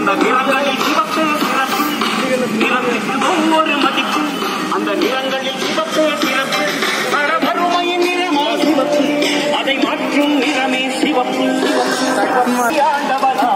அந்த நிறங்களில் சிவப்பே சிறப்பு நிறத்திற்கு ஒவ்வொரு மதிப்பு அந்த நிறங்களில் சிவப்பே சிறப்பு பரபருமையின் நிறமோ சிவப்பு அதை மாற்றும் நிறமே சிவப்பு ஆண்டவனா